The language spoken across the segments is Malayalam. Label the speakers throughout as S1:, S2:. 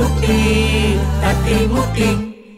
S1: തട്ടിമുട്ടി തട്ടിമുട്ടി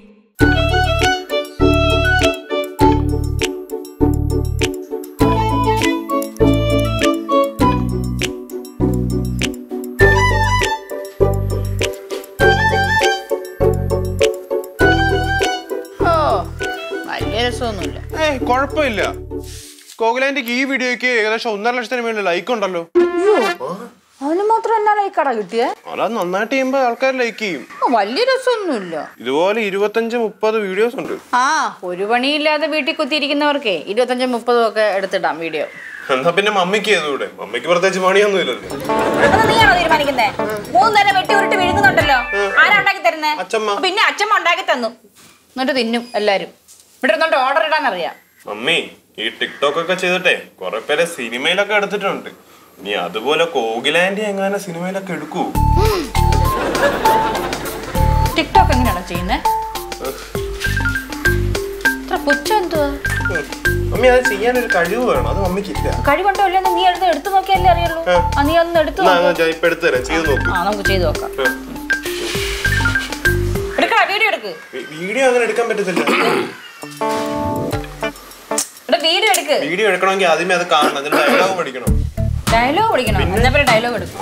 S2: ഓ വലിയ രസമൊന്നുമില്ല
S3: ഏയ് കുഴപ്പമില്ല കോകുലാൻഡിക്ക് ഈ വീഡിയോയ്ക്ക് ഏകദേശം ഒന്നര ലക്ഷത്തിന് മേളിൽ ലൈക്ക് ഉണ്ടല്ലോ
S2: അവന് മാത്രം എന്നാ ലൈക്കട കിട്ടിയേ
S3: അതാ നന്നായിട്ട് ചെയ്യുമ്പോൾ ആൾക്കാർ ലൈക്ക് ചെയ്യും
S2: ഓ, വലിയ രസമൊന്നുമില്ല
S3: ഇതുപോലെ ഇരുപത്തഞ്ച് മുപ്പത് വീഡിയോസ് ഉണ്ട്
S2: ആ ഒരു പണിയില്ലാതെ വീട്ടിൽ കുത്തിയിരിക്കുന്നവർക്കേ ഇരുപത്തഞ്ചും മുപ്പതും ഒക്കെ എടുത്തിടാം വീഡിയോ
S3: എന്നാ പിന്നെ മമ്മിക്ക് ചെയ്തുകൂടെ മമ്മിക്ക് പ്രത്യേകിച്ച് പണിയൊന്നും ഇല്ലല്ലോ
S2: അത് നീയാണോ തീരുമാനിക്കുന്നേ മൂന്ന് നേരം വെട്ടി ഉരുട്ടി വിഴുങ്ങുന്നുണ്ടല്ലോ ആരാ ഉണ്ടാക്കി തരുന്നേ
S3: അച്ചമ്മ.
S2: പിന്നെ അച്ഛമ്മ ഉണ്ടാക്കി തന്നു എന്നിട്ട് തിന്നും എല്ലാരും ഇവിടെ ഇരുന്നോണ്ട് ഓർഡർ ഇടാൻ അറിയാം
S3: മമ്മി ഈ ടിക്ടോക്ക് ഒക്കെ ചെയ്തിട്ടെ കുറെ പേരെ സിനിമയിലൊക്കെ എടുത്തിട്ടുണ്ട് ഇനി അതുപോലെ കോകിലാൻഡി എങ്ങനെ സിനിമയിലൊക്കെ എടുക്കൂ
S2: ടിക്ടോക്ക് എങ്ങനെയാണോ ചെയ്യുന്നേ ഇത്ര പുച്ഛം എന്തുവാ
S3: മമ്മി അത് ചെയ്യാനൊരു കഴിവ് വേണം അത് മമ്മിക്കില്ല
S2: കഴിവുണ്ടോ ഇല്ലെന്ന് നീ എടുത്ത് എടുത്തു നോക്കിയല്ലേ അറിയുള്ളൂ ആ നീ ഒന്ന് എടുത്തു
S3: എന്നാ,
S2: നോക്ക്
S3: എന്നാ ഞാൻ ഇപ്പൊ എടുത്തു തരാം ചെയ്ത് നോക്ക്
S2: ആ നമുക്ക് ചെയ്തു നോക്കാം എടുക്കടാ വീഡിയോ എടുക്ക്
S3: വി- വീഡിയോ അങ്ങനെ എടുക്കാൻ പറ്റത്തില്ല
S2: ഇവിടെ വീഡിയോ എടുക്ക്
S3: വീഡിയോ എടുക്കണമെങ്കിൽ ആദ്യമേ അത് കാണണം അതിന് ഡയലോഗ് പഠിക്കണം
S2: ഡയലോഗ് പഠിക്കണം എന്നാ പിന്നെ ഡയലോഗ് എടുക്കും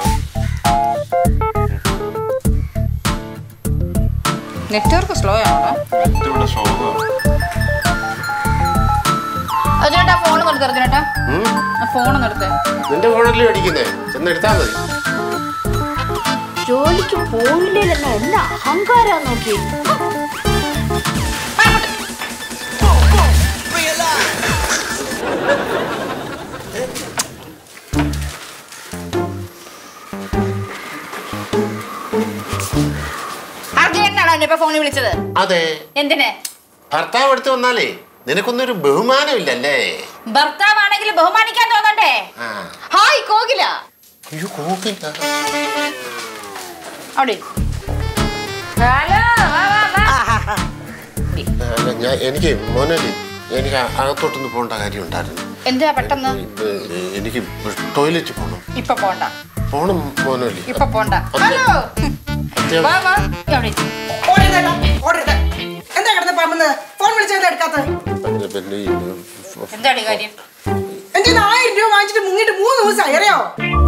S2: നെറ്റ്വർക്ക് സ്ലോ ആണോ
S3: ഇവിടെ ഷോപ്പ്
S2: ചേട്ടാ ഫോൺ നിർത്തി ചേട്ടാ ഫോൺ നിർത്തേ
S4: നിന്റെ ഫോണല്ലേ അടിക്കുന്നേ ചെന്ന് എടുത്താ മതി
S2: ജോലിക്ക് പോയില്ലെന്ന എന്നാ അഹങ്കാരാ നോക്കി അർജുനാണോ എന്നെ ഇപ്പൊ ഫോണിൽ വിളിച്ചത്
S4: അതെ
S2: എന്തിന്
S4: ഭർത്താവ് എടുത്ത് വന്നാലേ നിനക്കൊന്നൊരു ബഹുമാനമില്ലല്ലേ
S2: ഭർത്താവാണെങ്കിൽ ബഹുമാനിക്കാൻ തോന്നണ്ടേ
S4: ആ
S2: ഹായ് കോകില
S4: അയ്യോ കോക്കില്ല
S2: അവിടെ ഇരി. ഹലോ വാ, വാ, വാ.
S4: അല്ല ഞാൻ എനിക്ക് മോനല്ലേ എനിക്ക് അ- അകത്തോട്ടൊന്ന് പോകേണ്ട കാര്യം ഉണ്ടായിരുന്നു
S2: എന്തിനാ പെട്ടെന്ന്
S4: ഇത് എനിക്ക് ടോയ്ലറ്റ് പോകണം
S2: ഇപ്പൊ പോണ്ട
S4: പോണം മോനല്ലേ
S2: ഇപ്പൊ പോണ്ട ഹലോ വാ വാ അവിടെ ഇരി.
S5: ഓടരുതേട്ടാ, ഓടരുത്. എന്താ കിടന്ന് പമ്മുന്നത് ഫോൺ വിളിച്ചത് എടുക്കാത്തത്
S4: പിന്നെ പിന്നെ ഈ
S2: എന്താണ് ഈ കാര്യം
S5: എന്റെ കയ്യിന്ന് ആയിരം രൂപ വാങ്ങിച്ചിട്ട് മുങ്ങിട്ട് മൂന്ന് ദിവസം അറിയാവോ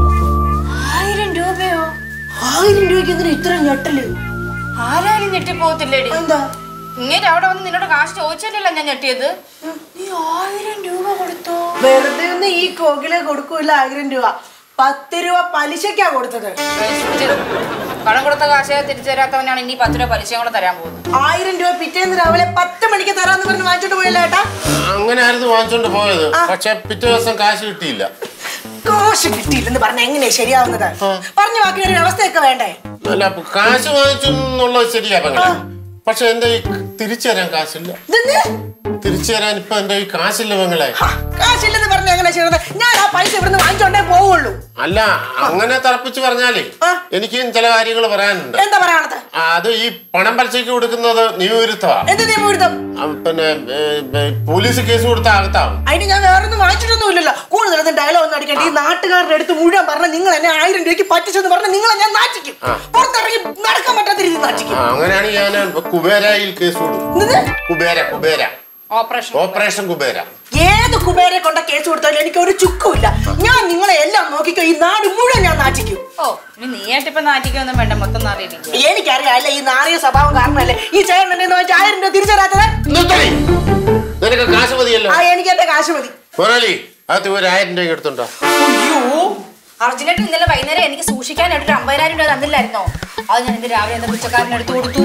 S2: ആയിരം രൂപയോ
S5: ആയിരം രൂപയ്ക്ക് എന്തിനാ ഇത്ര ഞെട്ടല്
S2: ആരായാലും ഞെട്ടിപ്പോകത്തില്ലേടി
S5: എന്താ
S2: ഇങ്ങനെ അവിടെ വന്ന് നിന്നോട് കാശ് ചോദിച്ചല്ലോ ഞാൻ ഞെട്ടിയത് നീ ആയിരം രൂപ കൊടുത്തോ
S5: വെറുതെ ഒന്ന് ഈ കോകില് കൊടുക്കൂല ആയിരം രൂപ പത്ത് രൂപ പലിശക്കാ കൊടുത്തത്
S2: ബെസ്റ്റ്. കടം കൊടുത്ത കാശ് തിരിച്ചു തരാത്തവനാണ് ഇനി പത്ത് രൂപ പലിശയും കൂടെ തരാൻ പോകുന്നത്
S5: ആയിരം രൂപ പിറ്റേന്ന് രാവിലെ പത്ത് മണിക്ക് തരാന്ന് പറഞ്ഞ് വാങ്ങിച്ചോണ്ട് പോയല്ലോ ഏട്ടാ
S4: അങ്ങനെ ആയിരുന്നു വാങ്ങിച്ചോണ്ട് പോയത് പക്ഷെ പിറ്റേ ദിവസം കാശ് കിട്ടിയില്ല
S5: കാശ് കിട്ടിയില്ലെന്ന് പറഞ്ഞ എങ്ങനെയാ ശരിയാവുന്നത് പറഞ്ഞു വാക്കിന് ഒരു അവസ്ഥയൊക്കെ വേണ്ടേ
S4: അല്ല അപ്പൊ കാശ് വാങ്ങിച്ചു എന്നുള്ളത് ശരിയാ പെങ്ങളെ പക്ഷെ എന്റെ ഈ തിരിച്ചു തരാൻ കാശില്ല
S5: ഇതെന്ത്?
S4: തിരിച്ചു തരാൻ ഇപ്പൊ എന്റെ ഈ കാശില്ല പെങ്ങളെ
S5: ഹാ, കാശില്ലെന്ന് പറഞ്ഞ എങ്ങനെ ചെയ്യണത് ഞാൻ ആ പൈസ ഇവിടുന്ന് വാങ്ങിച്ചോണ്ടേ പോവുള്ളൂ
S4: അല്ല അങ്ങനെ തറപ്പിച്ച് പറഞ്ഞാലേ
S5: ആ.
S4: എനിക്കും ചില കാര്യങ്ങൾ പറയാനുണ്ട്
S5: എന്താ പറയാണത്
S4: ആ, അത് ഈ പണം പലിശയ്ക്ക് കൊടുക്കുന്നത് നിയമവിരുദ്ധമാ
S5: എന്ത് നിയമവിരുദ്ധം
S4: ആ, പിന്നെ ഏ, ഏ, പോലീസ് കേസ് കൊടുത്ത അകത്താവും
S5: അതിന് ഞാൻ വേറൊന്നും വാങ്ങിച്ചിട്ടൊന്നും ഇല്ലല്ലോ കൂടുതലൊന്നും ഡയലോഗ് ഒന്നും അടിക്കണ്ട ഈ നാട്ടുകാരുടെ അടുത്ത് മുഴുവൻ പറഞ്ഞ നിങ്ങൾ എന്നെ ആയിരം രൂപയ്ക്ക് പറ്റിച്ചെന്ന് പറഞ്ഞ നിങ്ങളെ ഞാൻ നാട്ടിക്കും പുറത്തിറങ്ങി നടക്കാൻ പറ്റാത്ത രീതിയിൽ
S4: ആ,
S5: നാട്ടിക്കും
S4: അങ്ങനെയാണ് ഞാൻ കുബേരയിൽ കേസ് കൊടുക്കും
S5: എന്നത്
S4: കുബേര കുബേര
S2: ഓപ്പറേഷൻ
S4: ഓപ്പറേഷൻ കുബേര
S5: ഏത് കുബേരെ കൊണ്ട കേസ് കൊടുത്താലും എനിക്ക് ഒരു ചുക്കുമില്ല ഞാൻ നിങ്ങളെ എല്ലാം നോക്കിക്കോ ഈ നാട് മുഴുവൻ ഞാൻ നാട്ടിക്കും
S2: ഓ ഇനി നീയായിട്ട് ഇപ്പൊ നാറ്റിക്കൊന്നും വേണ്ട മൊത്തം നാറിയിരിക്കും
S5: എനിക്കറിയാം അല്ലേ ഈ നാറിയ സ്വഭാവം കാരണമല്ലേ ഈ ചേട്ടൻ എന്നെ വെച്ച് ആയിരം രൂപ തിരിച്ചറിയാത്തത്
S4: നിർത്തണേ. നിനക്ക് കാശ് മതിയല്ലോ
S5: ആ എനിക്ക് എന്റെ കാശ് മതി
S4: മോനാലി അത് ഒരു ആയിരം രൂപ എടുത്തുണ്ടോ
S2: അയ്യോ അർജുനായിട്ട് ഇന്നലെ വൈകുന്നേരം എനിക്ക് സൂക്ഷിക്കാനായിട്ട് ഒരു അമ്പതിനായിരം രൂപ തന്നില്ലായിരുന്നോ അത് ഞാൻ ഇന്ന് രാവിലെ എന്റെ പുച്ചക്കാരന് എടുത്തു കൊടുത്തു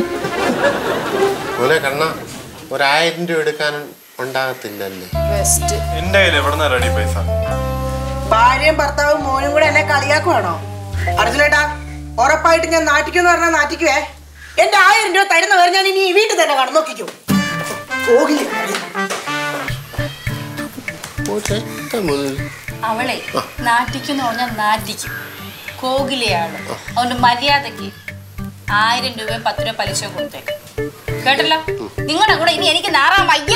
S4: മോനെ കണ്ണ ഒരായിരം രൂപ എടുക്കാൻ ഉണ്ടാകത്തില്ലല്ലേ
S2: ബെസ്റ്റ്
S3: എന്റെ കയ്യിൽ എവിടെ റെഡി പൈസ
S5: ഭാര്യയും ഭർത്താവും മോനും കൂടെ എന്നെ കളിയാക്കുവാണോ അർജുനേട്ടാ ഉറപ്പായിട്ട് ഞാൻ നാട്ടിക്കുന്ന് പറഞ്ഞാൽ നാട്ടിക്കുവേ എന്റെ ആയിരം രൂപ തരുന്ന വരെ ഞാൻ ഇനി ഈ വീട്ടിൽ തന്നെ കടന്നു നോക്കിക്കും പോകില്ല
S2: അവളെ നാറ്റിക്കെന്ന് പറഞ്ഞാൽ നാറ്റിക്കും കോകിലയാണ് അതുകൊണ്ട് മര്യാദക്ക് ആയിരം രൂപയും പത്ത് രൂപ പലിശ കൊടുത്തേക്ക് കേട്ടല്ലോ നിങ്ങളുടെ കൂടെ ഇനി എനിക്ക് നാറാൻ വയ്യ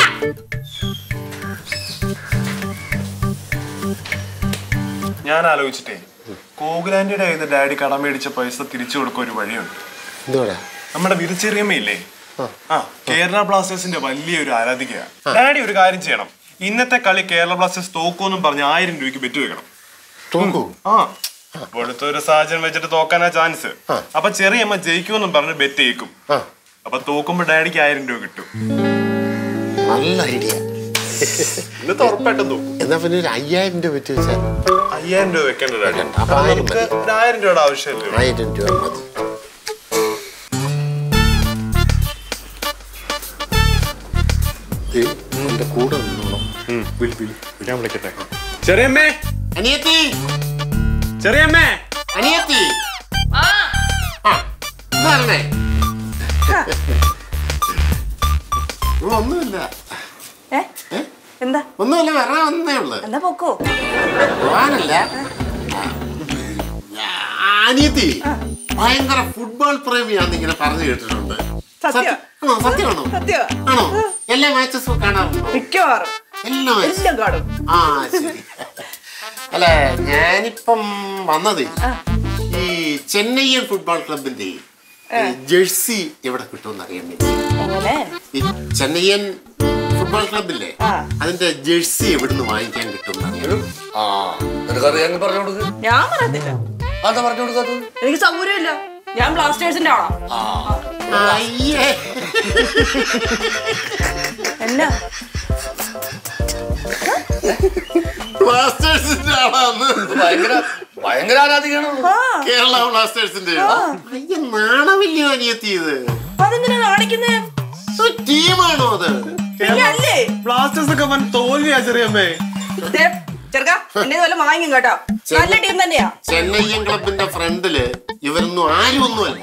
S3: ഞാൻ ആലോചിച്ചിട്ടേ കോകുലാന്റിയുടെ കയ്യിൽ നിന്ന് ഡാഡി കടം മേടിച്ച പൈസ തിരിച്ചു കൊടുക്കാൻ ഒരു വഴിയുണ്ട്
S4: എന്തുവാടാ
S3: നമ്മുടെ വിരിച്ചെറിയമ്മയില്ലേ ആ കേരള ബ്ലാസ്റ്റേഴ്സിന്റെ വലിയൊരു ആരാധികയാണ് ഡാഡി ഒരു കാര്യം ചെയ്യണം ഇന്നത്തെ കളി കേരള ബ്ലാസ്റ്റേഴ്സ് തോക്കുമെന്നും പറഞ്ഞ് ആയിരം രൂപയ്ക്ക് ബെറ്റ് വെക്കണം
S4: തോക്കൂ
S3: ആ ഇപ്പോഴത്തെ ഒരു സാഹചര്യം വെച്ചിട്ട് തോക്കാനാ ചാൻസ്
S4: ആ.
S3: അപ്പൊ ചെറിയമ്മ ജയിക്കുമെന്നും പറഞ്ഞ് ബെറ്റ് ജയിക്കും
S4: ആ
S3: അപ്പൊ തോക്കുമ്പോ ഡാഡിക്ക് ആയിരം രൂപ കിട്ടും
S4: നല്ല ഐഡിയ
S3: ഇന്നത്തെ ഉറപ്പായിട്ടും തോക്കും
S4: എന്നാ പിന്നെ ഒരു അയ്യായിരം രൂപ വെച്ച് വെച്ചാൽ
S3: അയ്യായിരം രൂപ വെക്കേണ്ട ഡാഡി
S4: അപ്പൊ
S3: കാരണം
S4: ആയിരം
S3: നമുക്ക്
S4: മതി.
S3: ഒരു ആയിരം രൂപയുടെ ആവശ്യമില്ല
S4: ആയിരം രൂപ മതി ഏയ്, എന്റെ കൂടെ നിന്നോളാം
S3: ഞാൻ വിളിക്കട്ടെ ചെറിയമ്മേ
S4: അനിയത്തി
S3: ചെറിയമ്മേ
S4: അനിയത്തി ആ ഇന്ന് വരണേ ഓ, ഒന്നുമില്ല
S5: ഏ എന്താ
S4: ഒന്നുമില്ല വരണ ഒന്നേ ഉള്ളു
S5: എന്താ പൊക്കോ
S4: പോവാനല്ല ആ, അനിയത്തി ഭയങ്കര ഫുട്ബോൾ പ്രേമിയാന്ന് ഇങ്ങനെ പറഞ്ഞു കേട്ടിട്ടുണ്ട്
S5: സത്യം?
S4: സത്യം- ആണോ സത്യമാണോ
S5: സത്യം
S4: ആണോ എല്ലാ മാച്ചസും കാണാറുണ്ടോ
S5: മിക്കവാറും
S4: എല്ലാ മാച്ചും
S5: എല്ലാം കാണും
S4: ആ ശരി അല്ല ഞാനിപ്പം വന്നത് ഈ ചെന്നൈയൻ ഫുട്ബോൾ ക്ലബിന്റെ ജേഴ്സി എവിടെ കിട്ടുമെന്ന് അറിയാൻ വേണ്ടി
S5: എങ്ങനെ
S4: ഈ ചെന്നൈയൻ ഫുട്ബോൾ ക്ലബില്ലേ
S5: ആ.
S4: അതിന്റെ ജേഴ്സി എവിടുന്ന് വാങ്ങിക്കാൻ കിട്ടുമെന്ന് അറിയാം
S6: ആ നിനക്കറിയാമെങ്കിൽ പറഞ്ഞു കൊടുക്ക്
S5: ഞാൻ പറയത്തില്ല
S6: അതാ പറഞ്ഞു കൊടുക്കാത്തത്
S5: എനിക്ക് സൗകര്യമില്ല ഞാൻ ബ്ലാസ്റ്റേഴ്സിന്റെ ആളാ
S4: അയ്യേ
S5: എന്നാ
S4: ബ്ലാസ്റ്റേഴ്സിന്റെ ആളാന്ന്
S6: ഭയങ്കര ഭയങ്കര ആരാധികയാണ്
S4: കേരള ബ്ലാസ്റ്റേഴ്സിന്റെ അയ്യ നാണമില്ലയോ അനിയത്തി ഇത്
S5: അതെന്തിനാ കാണിക്കുന്നേ
S4: ഒരു ടീമാണോ അത്
S5: പിന്നെ അല്ലേ
S3: ബ്ലാസ്റ്റേഴ്സ് ഒക്കെ വൻ തോൽവിയാ ചെറിയമ്മേ
S5: ദേ, ചെറുക്ക എന്നെ വല്ല വാങ്ങിക്കും കേട്ടോ നല്ല ടീം തന്നെയാ
S4: ചെന്നൈയൻ ക്ലബിന്റെ ഫ്രണ്ടില് ഇവരൊന്നും ആരും ഒന്നുമല്ല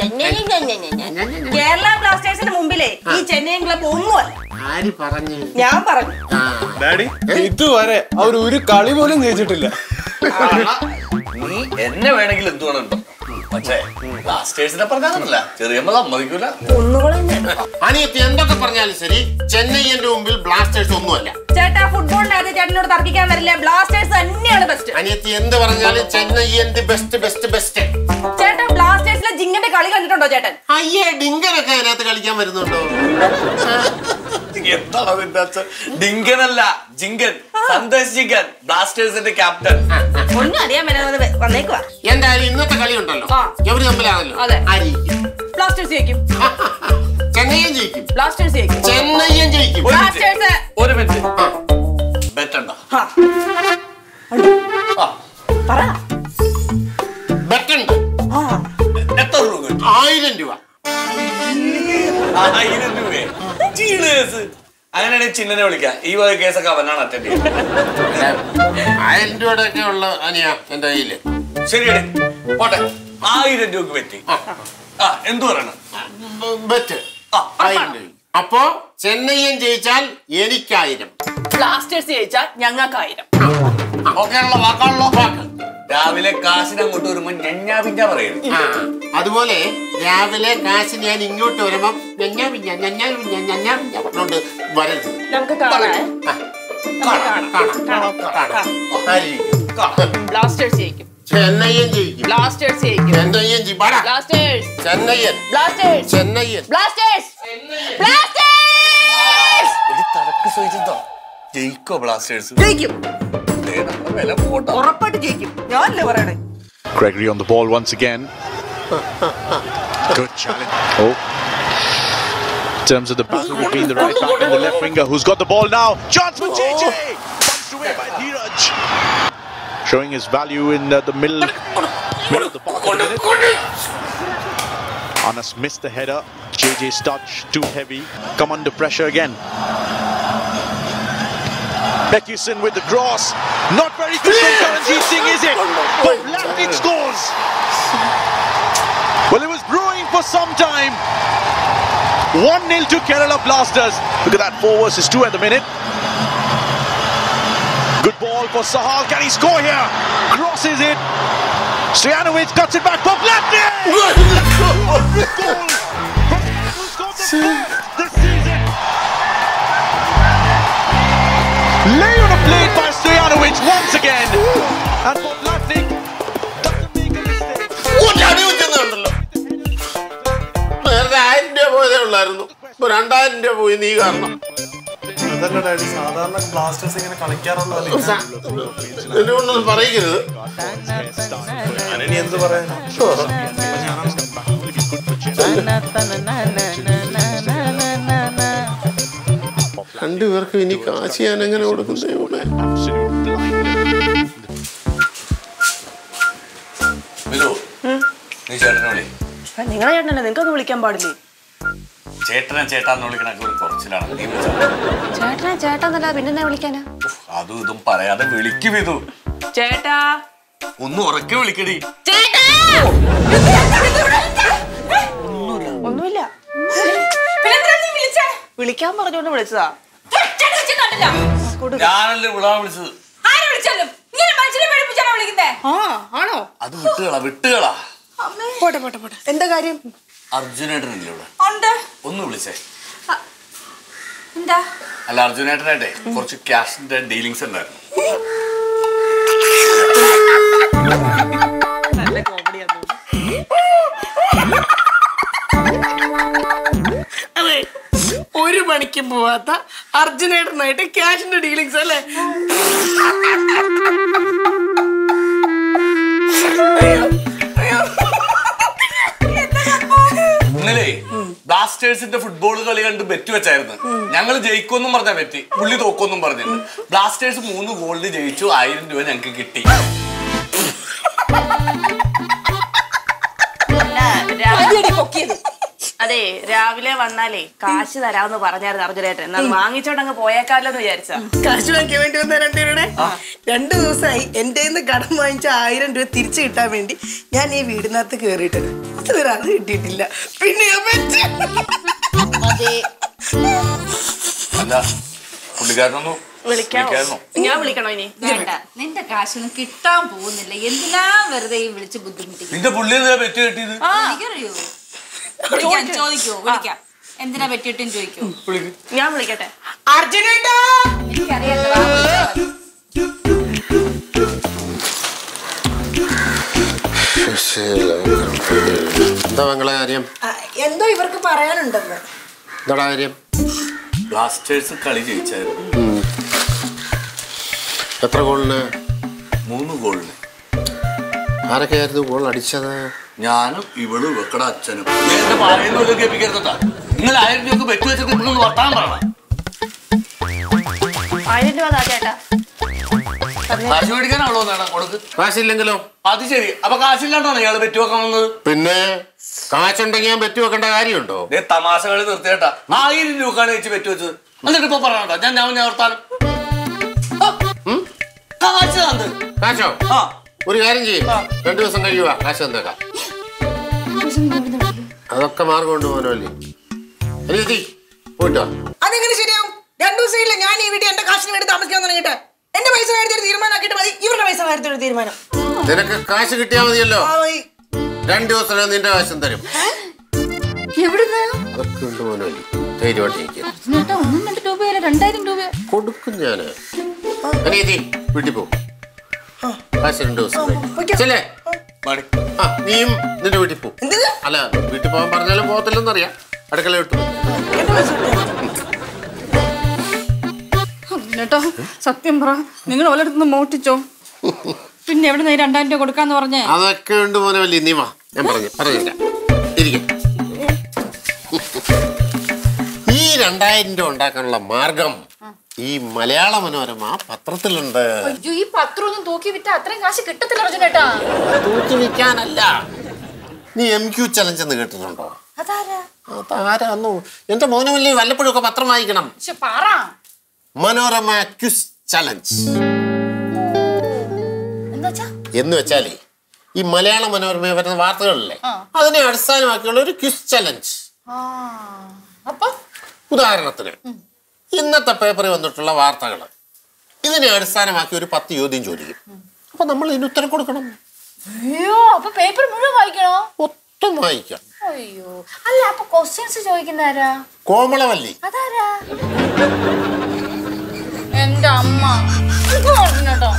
S5: കേരള ബ്ലാസ്റ്റേഴ്സിന്റെ മുമ്പിലേ ഈ ചെന്നൈയിൻ ക്ലബ് ഒന്നുമല്ല
S4: ആര് പറഞ്ഞു
S5: ഞാൻ പറഞ്ഞു
S4: ആ
S3: ഡാഡി ഇതുവരെ അവർ ഒരു കളി പോലും ജയിച്ചിട്ടില്ല
S6: നീ എന്നെ വേണമെങ്കിൽ എന്ത് വേണം പക്ഷേ ബ്ലാസ്റ്റേഴ്സിനെ പറഞ്ഞാൽ ചെറിയമ്മ സമ്മതിക്കൂല
S5: ഒന്നുകൂടെ
S4: അനിയത്തി എന്തൊക്കെ പറഞ്ഞാലും ശരി ചെന്നൈയന്റെ മുമ്പിൽ ബ്ലാസ്റ്റേഴ്സ് ഒന്നുമല്ല
S5: ചേട്ടാ ഫുട്ബോളിനകത്ത് ചേട്ടനോട് തർക്കിക്കാൻ വരില്ല ബ്ലാസ്റ്റേഴ്സ് തന്നെയാണ് ബെസ്റ്റ്
S4: അനിയത്തി എന്ത് പറഞ്ഞാലും ചെന്നൈയന്റെ ബെസ്റ്റ് ബെസ്റ്റ് ബെസ്റ്റ്
S5: ചേട്ടാ ബ്ലാസ്റ്റേഴ്സിലെ ജിങ്ങന്റെ കളി കണ്ടിട്ടുണ്ടോ ചേട്ടൻ
S4: അയ്യേ ഡിങ്കനൊക്കെ അതിനകത്ത് കളിക്കാൻ വരുന്നുണ്ടോ
S6: എന്താണ് അതിന്റെ അച്ഛൻ ഡിങ്കനല്ല ജിങ്കൻ സന്ദേശ് ജിങ്കൻ ബ്ലാസ്റ്റേഴ്സിന്റെ ക്യാപ്റ്റൻ
S5: ഒന്നും അറിയാൻ പറ്റാതെ വന്നേക്കുവാ
S4: എന്തായാലും ഇന്നത്തെ കളി ഉണ്ടല്ലോ
S5: ആ.
S4: എവര് തമ്മിലാണല്ലോ
S5: അതെ.
S4: ആര്
S5: ബ്ലാസ്റ്റേഴ്സ് ജയിക്കും
S4: ചെന്നൈയൻ ജയിക്കും
S5: ബ്ലാസ്റ്റേഴ്സ് ജയിക്കും
S4: ചെന്നൈയൻ ജയിക്കും
S6: ഒരു
S5: ബ്ലാസ്റ്റേഴ്സ്
S6: മിനിറ്റ് ഒരു മിനിറ്റ് ബെറ്റ് ഉണ്ടോ
S5: ഹാ,
S6: ആ,
S5: പറ
S4: ബെറ്റുണ്ട്
S5: ആ,
S6: എത്ര രൂപ കിട്ടും
S4: ആയിരം രൂപ
S6: ആയിരം രൂപയെ ചീളേസ് അങ്ങനെയാണെങ്കിൽ ചിന്നനെ വിളിക്കാം ഈ വക കേസൊക്കെ അവനാണ് അറ്റൻഡ് ചെയ്യുന്നത്
S4: ആയിരം രൂപയുടെ ഒക്കെ ഉള്ള അനിയ എന്റെ കയ്യില്
S6: ശരിയടേ പോട്ടെ ആയിരം രൂപക്ക് പറ്റി ആ എന്തു പറയണം
S4: ബെറ്റ്
S6: ആ,
S4: ആയിരം രൂപ അപ്പോ ചെന്നൈയൻ ജയിച്ചാൽ എനിക്കായിരം
S5: ബ്ലാസ്റ്റേഴ്സ് ജയിച്ചാൽ ഞങ്ങൾക്കായിരം
S6: ഓക്കെയാണല്ലോ വാക്കാണല്ലോ വാക്ക് രാവിലെ കാശിന് അങ്ങോട്ട് വരുമ്പോ ഞഞ്ഞാ പിഞ്ഞാ പറയുന്നത്
S4: ആ, അതുപോലെ രാവിലെ കാശ് ഞാൻ ഇങ്ങോട്ട് വരുമ്പം ഞഞ്ഞാ പിഞ്ഞ ഞഞ്ഞാ പിഞ്ഞ ഞഞ്ഞാ പിഞ്ഞ പറഞ്ഞോണ്ട് വരരുത്
S5: നമുക്ക് കാണാം
S4: ആ, കാണാം കാണാം കാണാം ആയിരിക്കും.
S5: ബ്ലാസ്റ്റേഴ്സ് ജയിക്കും
S4: ചെന്നൈയൻ ജയിക്കും
S5: ബ്ലാസ്റ്റേഴ്സ് ജയിക്കും
S4: ചെന്നൈയൻ ജയി- വാടാ.
S5: Blasters
S4: Chennaiyin
S5: Blasters
S4: Chennaiyin
S5: Blasters Blasters
S6: ഒരു തലക്ക് സൂചിച്ചോ ജയിക്കോ ബ്ലാസ്റ്റേഴ്സ്
S5: ജയിക്കും
S6: ദേ, നമ്മുടെ വില പോട്ടോ
S5: ഉറപ്പായിട്ട് ജയിക്കും ഞാനല്ലേ പറയണേ
S7: Gregory on the ball once again. Good challenge. Oh. In terms of the battle between the right back and the left winger, who's got the ball now? Chance for JJ! Punched away by Dheeraj. Showing his value in uh, the middle, middle of the park. at the minute. Anas missed the header. JJ's touch too heavy. Come under pressure again. Beckyson with the cross. Not very good from Karanjit Singh, is it? But Latnik scores. Well, it was brewing for some time. 1 0 to Kerala Blasters. Look at that, 4 versus 2 at the minute. Good ball for Sahal. Can he score here? Crosses it. Stojanovic cuts it back for Latnik. Goal. Who's got the fourth this season? Lay on a plate by Stojanovic once again. And for Latnik, doesn't make a mistake.
S4: ഒരു അടി വെച്ചെന്നുണ്ടല്ലോ ഉള്ളായിരുന്നു ഇപ്പൊ രണ്ടായിരം രൂപ പോയി നീ കാരണം
S3: അതല്ല ഡാഡി സാധാരണ ബ്ലാസ്റ്റേഴ്സ് ഇങ്ങനെ കളിക്കാറുള്ളതല്ലേ
S4: സ- എന്നെ കൊണ്ടൊന്നും പറയിക്കരുത്
S3: ഞാനിനി എന്ത് പറയാനാ
S4: രണ്ടുപേർക്കും ഇനി കാശ് ഞാൻ എങ്ങനെ കൊടുക്കും ദൈവമേ
S6: വിധു നീ ചേട്ടനെ വിളി
S5: നിങ്ങളെ ചേട്ടനല്ലേ നിങ്ങൾക്കൊക്കെ വിളിക്കാൻ പാടില്ലേ
S6: ചേട്ടനെ ചേട്ടാന്ന് വിളിക്കണൊക്കെ ഒരു കുറച്ചിലാണ് നീ വിളിച്ചോ.
S8: ചേട്ടനെ ചേട്ടാന്നല്ല പിന്നെന്നെ വിളിക്കാനാ
S6: ഉഫ്, അതും ഇതും പറയാതെ വിളിക്കും വിധു
S5: ചേട്ടാ
S6: ഒന്ന് ഉറക്കെ വിളിക്കടി
S5: ഒന്നുമില്ല
S2: പിന്നെന്തിനാ നീ വിളിച്ചേ?
S5: വിളിക്കാൻ പറഞ്ഞോണ്ട് വിളിച്ചതാ
S2: ഒറ്റ വിളിച്ച് കണ്ടില്ല.
S6: ഞാനല്ലേ വിളാൻ വിളിച്ചത്
S2: ആര് വിളിച്ചാലും ഇങ്ങനെ മനുഷ്യനെ പേടിപ്പിച്ചാണോ വിളിക്കുന്നേ
S5: ആ ആണോ
S6: അത് വിട്ടുകളാ വിട്ടുകളാ
S5: പോട്ടെ പോട്ടെ പോട്ടെ എന്താ കാര്യം
S6: അർജുനേട്ടനില്ലേ ഇവിടെ
S2: ഉണ്ട്
S6: ഒന്ന് വിളിച്ചേ
S2: എന്താ
S6: അല്ല അർജുനേട്ടനായിട്ടെ കുറച്ച് ക്യാഷിന്റെ ഡീലിങ്സ് ഉണ്ടായിരുന്നു
S5: നല്ല കോമഡിയാണ് അതെ ഒരു പണിക്കും പോവാത്ത അർജുനേട്ടനായിട്ട് ക്യാഷിന്റെ ഡീലിങ്സ് അല്ലേ
S6: ഇന്നലെ ബ്ലാസ്റ്റേഴ്സിന്റെ ഫുട്ബോൾ കളി കണ്ട് ബെറ്റ് വെച്ചായിരുന്നു ഞങ്ങൾ ജയിക്കുമെന്നും പറഞ്ഞാ ബെറ്റ് പുള്ളി തോക്കൊന്നും പറഞ്ഞിട്ടുണ്ട് ബ്ലാസ്റ്റേഴ്സ് മൂന്ന് ഗോളിന് ജയിച്ചു ആയിരം രൂപ ഞങ്ങൾക്ക് കിട്ടി
S5: പൊക്കിയത് അതെ രാവിലെ വന്നാലേ കാശ് തരാമെന്ന് പറഞ്ഞായിരുന്നു അർജുനേട്ടൻ എന്നാൽ വാങ്ങിച്ചോണ്ട് അങ്ങ് പോയേക്കാലോ എന്ന് വിചാരിച്ച കാശ് വാങ്ങിക്കാൻ വേണ്ടി വന്ന രണ്ടുപേരുടെ രണ്ടു ദിവസമായി എന്റെ നിന്ന് കടം വാങ്ങിച്ച ആയിരം രൂപ തിരിച്ചു കിട്ടാൻ വേണ്ടി ഞാൻ ഈ വീടിനകത്ത് കേറിയിട്ടുണ്ട് ഇതുവരെ അത് കിട്ടിയിട്ടില്ല പിന്നെ ഞാൻ പറ്റി.
S2: അതെ
S6: അല്ല പുള്ളിക്കാരനൊന്നും
S5: വിളിക്കാമോ
S6: വിളിക്കായിരുന്നോ?
S5: ഞാൻ വിളിക്കണോ ഇനി
S2: വേണ്ട നിന്റെ കാശൊന്നും കിട്ടാൻ പോകുന്നില്ല എന്തിനാ വെറുതെ ഈ വിളിച്ച് ബുദ്ധിമുട്ടിക്കുന്നത്
S6: നിന്റെ പുള്ളി എന്താ ബെറ്റ് കിട്ടിയത്
S2: എനിക്കറിയോ വിളിക്കാം ചോദിക്കോ വിളിക്കാം എന്തിനാ പറ്റിയിട്ടും ചോദിക്കോ
S6: വിളിക്ക്.
S5: ഞാൻ വിളിക്കട്ടെ അർജുനേട്ടാ
S2: എനിക്കറിയാം
S4: എന്താ മംഗള കാര്യം
S5: എന്തോ ഇവർക്ക് പറയാനുണ്ടെന്ന്
S4: എന്താടാ കാര്യം
S6: ബ്ലാസ്റ്റേഴ്സ് കളി ജയിച്ചായിരുന്നു
S4: എത്ര ഗോളിന്
S6: മൂന്ന് ഗോളിന്
S4: ആരൊക്കെയായിരുന്നു ഗോൾ അടിച്ചത്
S6: ഞാനും ഇവളും ഇവക്കടെ അച്ഛനും നീ എന്റെ പറയുന്നത് കേൾപ്പിക്കരുതാ നിങ്ങൾ ആയിരം രൂപ ബെറ്റ് വെച്ചിട്ട് നിങ്ങൾ വർത്താനം പറയണം
S8: ആയിരം രൂപ താ ചേട്ടാ
S6: കാശ് മേടിക്കാനാണല്ലോ നേടാ കൊടുക്ക്
S4: കാശില്ലെങ്കിലോ
S6: അത് ശരി അപ്പൊ കാശില്ലാണ്ടാണ് ഇയാള് ബെറ്റ് വെക്കാൻ വന്നത്
S4: പിന്നെ കാശുണ്ടെങ്കിൽ ഞാൻ പറ്റി വെക്കേണ്ട കാര്യമുണ്ടോ
S6: ദേ തമാശ കളി നിർത്തിയേട്ടാ ആയിരം രൂപക്കാണ് വെച്ച് ബെറ്റ് വെച്ചത് എന്നിട്ട് ഇപ്പൊ പറയണ്ട ഞാൻ ഞാൻ ഞാൻ വർത്താനം ആ, ഉം, കാശ് തന്നത്
S4: കാശോ
S6: ആ
S4: ഒരു കാര്യം ചെയ്യും രണ്ടു ദിവസം കഴിയുക കാശ് തന്നേക്കാം അതൊക്കെ മാർഗം കൊണ്ട് പോകാനല്ലേ അനിയത്തി പോയിട്ടോ
S5: അതെങ്ങനെ ശരിയാവും രണ്ടു ദിവസം ഇല്ല ഞാൻ ഈ വീട്ടിൽ എന്റെ കാശിന് വേണ്ടി താമസിക്കാൻ തുടങ്ങിയിട്ട് എന്റെ പൈസ കാര്യത്തിൽ ഒരു തീരുമാനമാക്കിയിട്ട് മതി ഇവരുടെ പൈസ കാര്യത്തിൽ ഒരു തീരുമാനം
S4: നിനക്ക് കാശ് കിട്ടിയാൽ മതിയല്ലോ
S5: ആ, മതി.
S4: രണ്ടു ദിവസം നിന്റെ കാശും തരും
S2: എവിടുന്ന്
S4: അതൊക്കെ ഉണ്ട് മോനോലി ധൈര്യമായിട്ടിരിക്കുക
S2: ചേട്ടാ ഒന്നും രണ്ട് രൂപയല്ല രണ്ടായിരം രൂപ
S4: കൊടുക്കും ഞാന് അനിയത്തി വീട്ടിൽ പോകും കാശ് രണ്ടു ദിവസം കഴിഞ്ഞ്. ചെല്ലേ
S6: മണി
S4: ആ നീയും നിന്റെ വീട്ടിൽ പോകും
S5: എന്ത്?
S4: അല്ല വീട്ടിൽ പോകാൻ പറഞ്ഞാലും പോകത്തില്ലെന്നറിയാം അടുക്കള വിട്ടു
S5: എന്റെ പൈസ കിട്ടിയോ?
S2: ചേട്ടാ സത്യം പറ നിങ്ങൾ ഓരോരുത്തന്ന് മോട്ടിച്ചോ പിന്നെ എവിടെ നിന്ന് രണ്ടായിരം രൂപ കൊടുക്കാന്ന് പറഞ്ഞേ
S4: അതൊക്കെ ഉണ്ട് മോനെ വലിയ നീ വാ ഞാൻ പറഞ്ഞു പറഞ്ഞില്ല ഇരിക്കും ഈ രണ്ടായിരം രൂപ ഉണ്ടാക്കാനുള്ള മാർഗം ഈ മലയാള മനോരമ പത്രത്തിലുണ്ട്
S2: അയ്യോ ഈ പത്രം ഒന്നും തൂക്കി വിറ്റാ അത്രയും കാശ് കിട്ടത്തില്ല അർജുനേട്ടാ
S4: തൂക്കി വിൽക്കാനല്ല നീ എം ക്യു ചലഞ്ച് എന്ന് കേട്ടിട്ടുണ്ടോ
S2: അതാരാ
S4: അതാരാന്നോ എന്റെ മോനെ വലിയ വല്ലപ്പോഴും ഒക്കെ പത്രം വായിക്കണം
S2: പക്ഷെ പറ
S4: മനോരമ ക്യുസ് ചലഞ്ച്
S2: എന്താച്ചാ
S4: എന്ന് വെച്ചാലേ ഈ മലയാള മനോരമ വരുന്ന വാർത്തകളില്ലേ അതിനെ അടിസ്ഥാനമാക്കിയുള്ള ഒരു ക്യുസ് ചലഞ്ച്
S2: അപ്പൊ
S4: ഉദാഹരണത്തിന് ഇന്നത്തെ പേപ്പറിൽ വന്നിട്ടുള്ള വാർത്തകൾ ഇതിനെ അടിസ്ഥാനമാക്കി ഒരു പത്ത് ചോദ്യം ചോദിക്കും അപ്പൊ നമ്മൾ ഇതിന് ഉത്തരം കൊടുക്കണം
S2: അയ്യോ അപ്പൊ പേപ്പർ മുഴുവൻ വായിക്കണോ
S4: ഒത്തും വായിക്കാം
S2: അയ്യോ അല്ല അപ്പൊ ക്വസ്റ്റ്യൻസ് ചോദിക്കുന്ന ആരാ
S4: കോമളവല്ലി
S2: അതാരാ എന്റെ അമ്മ ഇത് പറഞ്ഞോട്ടോ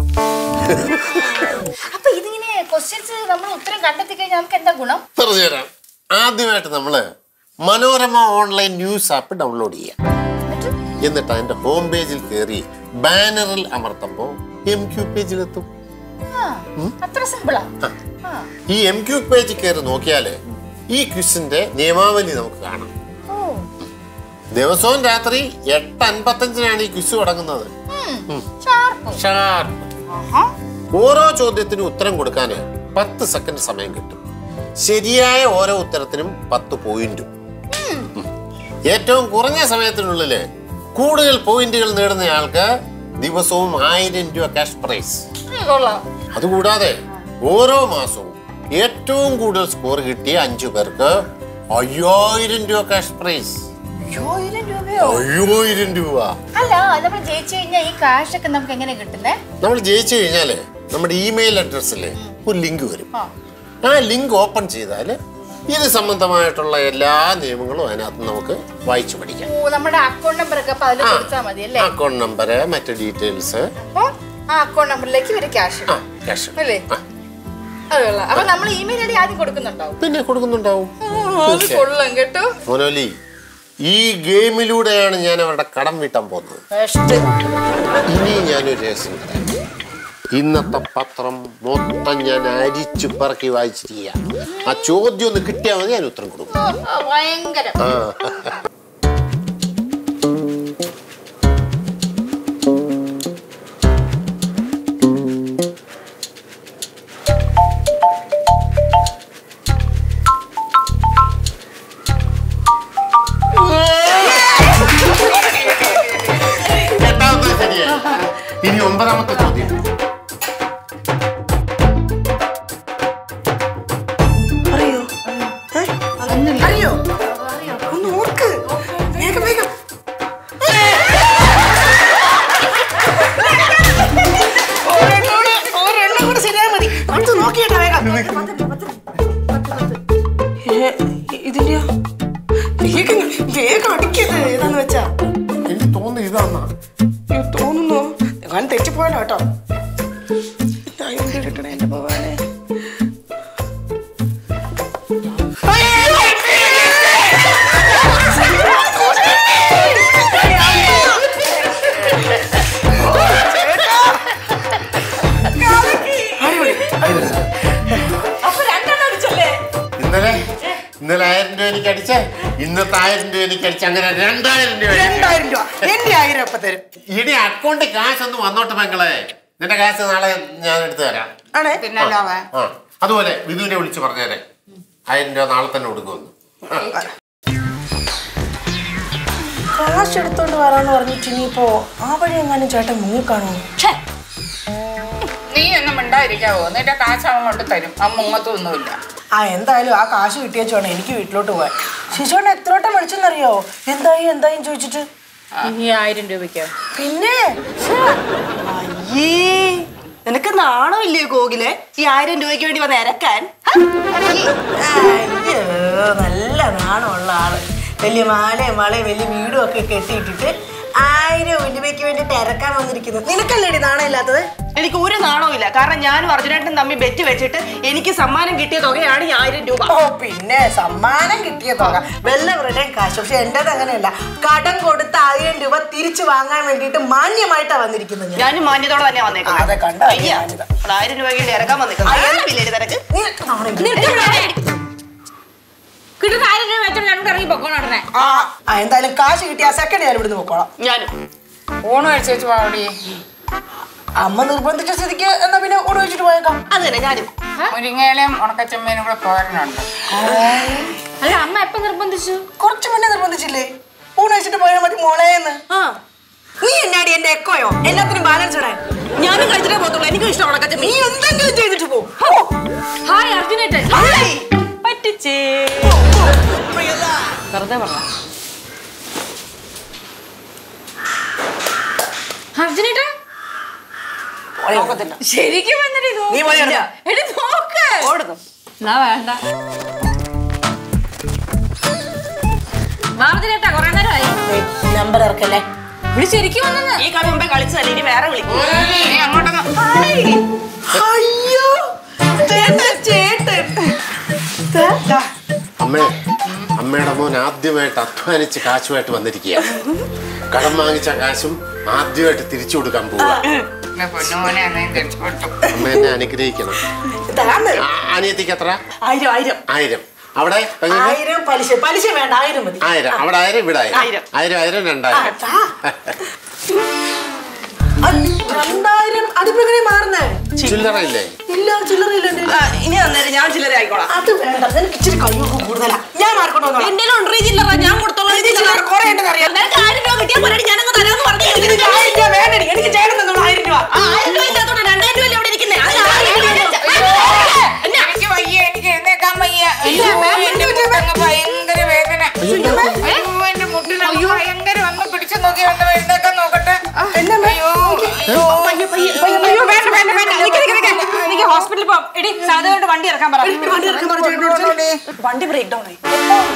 S2: അപ്പൊ ഇതിങ്ങനെ ക്വസ്റ്റ്യൻസ് നമ്മൾ ഉത്തരം കണ്ടെത്തി കഴിഞ്ഞാൽ നമുക്ക് എന്താ ഗുണം
S4: പറഞ്ഞുതരാം ആദ്യമായിട്ട് നമ്മള് Manorama online news app download ചെയ്യാം എന്നിട്ട് അതിന്റെ ഹോം പേജിൽ കയറി ബാനറിൽ അമർത്തുമ്പോൾ എം ക്യൂ പേജിലെത്തും
S2: അത്ര സിമ്പിളാ
S4: ഈ എം ക്യൂ പേജിൽ കയറി നോക്കിയാല് ഈ ക്വിസിന്റെ നിയമാവലി നമുക്ക് കാണാം ദിവസവും രാത്രി എട്ട് അൻപത്തഞ്ചിനാണ് ഈ ക്വിസ് തുടങ്ങുന്നത് ഷാർപ്പ് ഓരോ ചോദ്യത്തിനും ഉത്തരം കൊടുക്കാൻ പത്ത് സെക്കൻഡ് സമയം കിട്ടും ശരിയായ ഓരോ ഉത്തരത്തിനും പത്ത് പോയിന്റും ഉം. ഏറ്റവും കുറഞ്ഞ സമയത്തിനുള്ളില് കൂടുതൽ പോയിന്റുകൾ നേടുന്നയാൾക്ക് ദിവസവും ആയിരം രൂപ ക്യാഷ് പ്രൈസ്
S2: കൊള്ളാം
S4: അതുകൂടാതെ ഓരോ മാസവും ഏറ്റവും കൂടുതൽ സ്കോർ കിട്ടിയ അഞ്ചു പേർക്ക് അയ്യായിരം രൂപ ക്യാഷ് പ്രൈസ്
S2: അയ്യായിരം രൂപയോ
S4: അയ്യായിരം രൂപ
S2: അല്ല നമ്മൾ ജയിച്ചു കഴിഞ്ഞാൽ ഈ കാശ് ഒക്കെ നമുക്ക് എങ്ങനെ കിട്ടുന്നേ
S4: നമ്മൾ ജയിച്ചു കഴിഞ്ഞാല് നമ്മുടെ ഇമെയിൽ അഡ്രസ്സിൽ ഒരു ലിങ്ക് വരും
S2: ആ.
S4: ആ ലിങ്ക് ഓപ്പൺ ചെയ്താൽ ഇത് സംബന്ധമായിട്ടുള്ള എല്ലാ നിയമങ്ങളും അതിനകത്ത് നമുക്ക് വായിച്ചു പഠിക്കാം
S2: ഓ നമ്മുടെ അക്കൗണ്ട് നമ്പർ ഒക്കെ അപ്പൊ അതിൽ
S4: ആ.
S2: കൊടുത്താൽ മതി അല്ലേ
S4: അക്കൗണ്ട് നമ്പർ മറ്റു ഡീറ്റെയിൽസ്
S2: അപ്പൊ ആ അക്കൗണ്ട് നമ്പറിലേക്ക് ഇവര് ക്യാഷ്
S4: ആ ക്യാഷ്
S2: അല്ലേ അത് കൊള്ളാം അപ്പൊ നമ്മൾ ഇമെയിൽ ഐ ഡി ആദ്യം കൊടുക്കുന്നുണ്ടാവും
S4: പിന്നെ കൊടുക്കുന്നുണ്ടാവും
S2: അത് കൊള്ളാം കേട്ടോ
S4: മോനോലി ഈ ഗെയിമിലൂടെയാണ് ഞാൻ അവരുടെ കടം വീട്ടാൻ പോകുന്നത്
S2: ബെസ്റ്റ്
S4: ഇനി ഞാനൊരു രഹസ്യം പറയാം ഇന്നത്തെ പത്രം മൊത്തം ഞാൻ അരിച്ചു പറക്കി വായിച്ചിരിക്കുക ആ ചോദ്യം ഒന്ന് കിട്ടിയാൽ മതി ഞാൻ ഉത്തരം കൊടുക്കും
S2: ഭയങ്കര
S4: ആ എട്ടാമത്തെ ശരിയായി ഇനി ഒമ്പതാമത്തെ ചോദ്യം
S5: അറിയോ ഏ? അറിയോ ഒന്ന് ഓർക്ക് വേഗം വേഗം ഒരെണ്ണം കൂടെ- ഒരെണ്ണം കൂടെ ശരിയായ മതി അടുത്ത് നോക്കിയേട്ടാ വേഗം ഏ, ഇതിന്റെയോ വേഗം വേഗം അടിക്കത് ഏതാന്ന് വെച്ചാ
S4: എനിക്ക് തോന്നുന്നു ഇതാന്നാ
S5: അയ്യോ, തോന്നുന്നു ഞാൻ തെറ്റിപ്പോയല്ലോ കേട്ടോ ഇതായും കിട്ടണേ എന്റെ ഭഗവാനെ
S2: അപ്പൊ രണ്ടെണ്ണം അടിച്ചല്ലേ
S4: ഇന്നലെ ഇന്നലെ ആയിരം രൂപ എനിക്ക് അടിച്ചേ ഇന്നത്തെ ആയിരം രൂപ എനിക്ക് അടിച്ച അങ്ങനെ രണ്ടായിരം രൂപ എനിക്ക്
S5: രണ്ടായിരം രൂപ എന്റെ ആയിരം അപ്പൊ തരും
S4: ഇനി അക്കൗണ്ടിൽ കാശ് ഒന്ന് വന്നോട്ടെ മക്കളെ നിന്റെ കാശ് നാളെ ഞാൻ എടുത്തു തരാം
S5: ആണേ
S4: ആ അതുപോലെ വിധുവിനെ വിളിച്ച് പറഞ്ഞേരെ ആയിരം രൂപ നാളെ തന്നെ കൊടുക്കുമെന്ന് ആ.
S5: കാശ് എടുത്തോണ്ട് വരാന്ന് പറഞ്ഞിട്ട് ഇനിയിപ്പോ ആ വഴി എങ്ങാനും ചേട്ടൻ മുങ്ങിക്കാണോ
S9: നീ ഒന്നും മിണ്ടാതിരിക്കാവോ എന്നിട്ട് കാശ് അവൻ കൊണ്ട് തരും ആ മുങ്ങത്തൊന്നുമില്ല
S5: ആ എന്തായാലും ആ കാശ് കിട്ടിയച്ചു വേണം എനിക്ക് വീട്ടിലോട്ട് പോവാൻ ശിശുവിനെ എത്ര വട്ടം വിളിച്ചെന്നറിയോ എന്തായി എന്തായും ചോദിച്ചിട്ട്
S2: ഈ ആയിരം രൂപയ്ക്കോ
S5: പിന്നെ അയ്യേ നിനക്ക് നാണോ ഇല്ലേ കോകിലെ ഈ ആയിരം രൂപയ്ക്ക് വേണ്ടി വന്ന് ഇരക്കാൻ ഹ? അയ്യോ നല്ല നാണമുള്ള ആള് വലിയ മാലയും വളയും വലിയ വീടും ഒക്കെ കെട്ടിയിട്ടിട്ട് ആയിരം രൂപയ്ക്ക് വേണ്ടിട്ട് ഇറക്കാൻ വന്നിരിക്കുന്നത് നിനക്കല്ലേടി നാണം ഇല്ലാത്തത്
S10: എനിക്ക് ഒരു നാണവും ഇല്ല കാരണം ഞാനും അർജുനേട്ടനും തമ്മിൽ ബെറ്റ് വെച്ചിട്ട് എനിക്ക് സമ്മാനം കിട്ടിയ തുകയാണ് ഈ ആയിരം രൂപ
S5: ഓ പിന്നെ സമ്മാനം കിട്ടിയ തുക വെള്ളവരുടെയും കാശ് പക്ഷെ എന്റേത് അങ്ങനെയല്ല കടം കൊടുത്ത ആയിരം രൂപ തിരിച്ചു വാങ്ങാൻ വേണ്ടിയിട്ട് മാന്യമായിട്ടാ വന്നിരിക്കുന്നത് ഞാൻ
S10: ഞാനും മാന്യതോടെ തന്നെ
S5: ആ,
S10: വന്നേക്കുന്നത്
S5: അതെ കണ്ടോ
S10: അയ്യ, അവിടെ ആയിരം രൂപയ്ക്ക് വേണ്ടി ഇറക്കാൻ വന്നേക്കുന്നത് തിരക്ക്
S5: നിനക്ക് നാണം ഇല്ലേ?
S2: കിട്ടുന്ന ആയിരം രൂപ വെച്ചോണ്ട് ഞങ്ങൾക്ക് ഇറങ്ങി പൊക്കോണേ
S5: ആ ആ, എന്തായാലും കാശ് കിട്ടിയ ആ സെക്കൻഡ് ഞാൻ ഇവിടുന്ന് പോക്കോളാം
S10: ഞാനും
S9: ഊണ് കഴിച്ചേച്ചു പാവടി
S5: അമ്മ നിർബന്ധിച്ച സ്ഥിതിക്ക് എന്നാ പിന്നെ ഓട് വെച്ചിട്ട് പോയേക്കാം
S10: അത് തന്നെ ഞാനും
S9: മുരിങ്ങയിലും ഉണക്കച്ചമ്മേനും കൂടെ തോരനുണ്ട്
S2: അല്ല അമ്മ എപ്പോ നിർബന്ധിച്ചു
S5: കുറച്ച് മുന്നേ നിർബന്ധിച്ചില്ലേ ഊണ് വെച്ചിട്ട് പോയാൽ മതി മോളേന്ന്
S10: ആ നീ എന്നാടി എന്റെ എക്കോയോ എല്ലാത്തിനും ബാലൻസ് ഇടാൻ ഞാനും കഴിച്ചിട്ടേ പോകത്തുള്ളൂ എനിക്കും ഇഷ്ടം ഉണക്കച്ച
S5: നീ എന്തെങ്കിലും ചെയ്തിട്ട് പോ
S2: ഹായ് അർജുനേട്ടൻ പറ്റിച്ചേ വെറുതെ പറഞ്ഞ അർജുനേട്ടൻ ശരിക്കും വന്നിട്ട്
S5: നീ പോയി എടുത്തോ.
S2: എടി നോക്ക്
S10: ഓടുന്നു
S2: എന്നാ വേണ്ട വാർത്തനേട്ടാ കൊറേ നേരമായി
S5: നമ്പർ ഇറക്കല്ലേ
S2: ഇവിടെ ശരിക്കും വന്നെന്ന്
S10: ഈ കളി മുമ്പേ കളിച്ചതല്ലേ ഇനി വേറെ വിളിക്കും
S9: നീ അങ്ങോട്ടൊന്ന്
S5: അയ്യോ ചേട്ടൻ ചേട്ടൻ ദാ, ദാ.
S4: അമ്മേ അമ്മയുടെ മോൻ ആദ്യമായിട്ട് അധ്വാനിച്ച് കാശുമായിട്ട് വന്നിരിക്കുക കടം വാങ്ങിച്ച കാശും ആദ്യമായിട്ട് തിരിച്ചു കൊടുക്കാൻ പോവുക
S9: എന്റെ പൊന്നുമോനെ നീ രക്ഷപ്പെട്ടു
S4: അമ്മ എന്നെ അനുഗ്രഹിക്കണം
S5: ഇതാന്ന്
S4: ആ, അനിയത്തിക്ക് എത്ര
S5: ആയിരം ആയിരം
S4: ആയിരം അവിടെ പെങ്ങൾക്ക്?
S5: ആയിരം പലിശ പലിശ വേണ്ട ആയിരം മതി
S4: ആയിരം അവിടെ ആയിരം ഇവിടെ ആയിരം
S5: ആയിരം.
S4: ആയിരം ആയിരം
S5: ആ,
S4: രണ്ടായിരം
S5: താ. അത് രണ്ടായിരം അതിപ്പോ എങ്ങനെ മാറുന്നേ
S4: ചില്ലറ ഇല്ലേ
S5: ഇല്ല ചില്ലറ ഇല്ല എൻ്റെ
S10: ആ, ഇനി അന്നേരം ഞാൻ ചില്ലറ ആയിക്കോളാം
S5: അത് വേണ്ട നിനക്ക് ഇച്ചിരി കയ്യൊക്കെ കൂടുതലാ ഞാൻ മാർക്കോട്ട് വന്നോളാം
S10: എന്റെ ലോണ്ടറി ചില്ലറ ഞാൻ കൊടുത്തോളാം
S5: ഇത് ചില്ലറ കുറേ ഉണ്ടെന്ന് അറിയാം
S10: നിനക്ക് ആയിരം രൂപ കിട്ടിയാൽ പോരാടി ഞാനങ്ങ് തരാമെന്ന് പറഞ്ഞു
S5: എനിക്ക് ആയിരം രൂപ വേണ്ടടി എനിക്ക് ചേട്ടൻ തന്നോളൂ ആയിരം രൂപ
S10: ആ, ആയിരം രൂപ ഇല്ലാത്തോണ്ട് രണ്ടായിരം രൂപ അവിടെ ഇരിക്കുന്നേ അത് ആയിരം രൂപ ഇല്ല. എന്നാ?
S9: എനിക്ക് വയ്യ എനിക്ക് എഴുന്നേക്കാൻ വയ്യ അയ്യോ, എന്റെ മുട്ടങ്ങ് ഭയങ്കര വേദന അയ്യോ എന്റെ മുട്ടിന് ഭയങ്കര ഒന്ന് പിടിച്ചു നോക്കി ഒന്ന് എഴുന്നേക്കാൻ നോക്കട്ടെ അയ്യോ അയ്യോ
S10: അയ്യോ വേണ്ട വേണ്ട വേണ്ട നിക്ക് നിക്ക് നിക്ക് എനിക്ക് ഹോസ്പിറ്റലിൽ പോവാം എടി സാധനം വണ്ടി ഇറക്കാൻ പറ
S5: വണ്ടി ഇറക്കാൻ പറഞ്ഞു ചേട്ടനോട് ചെല്ല്.
S10: വണ്ടി ബ്രേക്ക് ഡൗൺ ആയി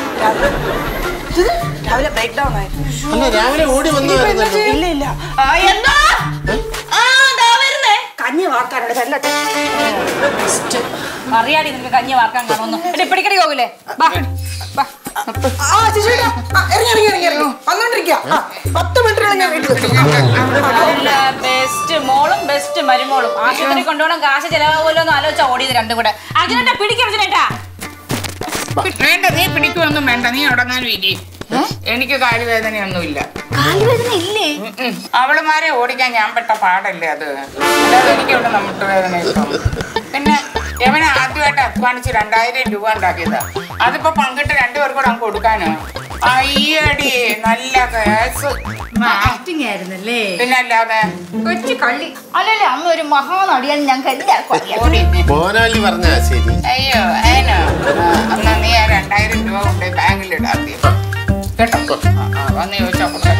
S10: രാവിലെ ബ്രേക്ക് ഡൗൺ ആയി
S4: അല്ല രാവിലെ ഓടി വന്നു
S10: ഇല്ല ഇല്ല ആ, എന്താ ആ ദാ വരുന്നേ കഞ്ഞി വാർക്കാനുണ്ട് ചെല്ലട്ടെ
S2: അറിയാടി നിനക്ക് കഞ്ഞി വാർക്കാൻ കാണുമെന്ന് എടി പിടിക്കടി പോകില്ലേ ബാ ബാ
S5: ആ ചേച്ചി ഇറങ്ങി ഇറങ്ങി ഇറങ്ങി ഇറങ്ങി വന്നോണ്ടിരിക്കുക പത്ത് മിനിറ്റിനുള്ള ഞാൻ വീട്ടിലെത്തും
S2: നല്ല ബെസ്റ്റ് മോളും ബെസ്റ്റ് മരുമോളും ആശുപത്രി കൊണ്ടുപോകണം കാശ് ചെലവാകുമല്ലോ എന്ന് ആലോചിച്ചാ ഓടിയത് രണ്ടും കൂടെ അർജുനേട്ടാ പിടിക്കും അർജുനേട്ടാ
S9: വേണ്ട നീ പിടിക്കുമൊന്നും വേണ്ട നീ ഉടങ്ങാൻ വീതി എനിക്ക് കാലുവേദനയൊന്നുമില്ല
S2: കാലുവേദന ഇല്ലേ
S9: ഉം, ഉം. അവളുമാരെ ഓടിക്കാൻ ഞാൻ പെട്ട പാടല്ലേ അത് അല്ലാതെ എനിക്കുണ്ട് നമ്മുടെ വേദന ഇപ്പം പിന്നെ യവനെ ആദ്യമായിട്ട് അധ്വാനിച്ച് രണ്ടായിരം രൂപ ഉണ്ടാക്കിയതാ അതിപ്പോ പങ്കിട്ട് രണ്ടുപേർക്കും കൂടെ അങ്ങ് കൊടുക്കാനോ അയ്യടി നല്ല കേസ്
S2: ആക്ടിങ് ആയിരുന്നല്ലേ
S9: പിന്നെ അല്ലാതെ
S2: കൊച്ചു കള്ളി അല്ലല്ലേ അന്ന് ഒരു മഹാനടിയാണ് ഞങ്ങൾക്ക് എല്ലാവർക്കും അറിയാം
S9: ഓടി
S4: മോനാലി പറഞ്ഞാ ശരി
S9: അയ്യോ അതിനോ അന്ന് നീ ആ രണ്ടായിരം രൂപ കൊണ്ട് ബാങ്കിൽ ഇടാത്തി കേട്ടോ ആ, ആ, വന്ന് ചോദിച്ചോ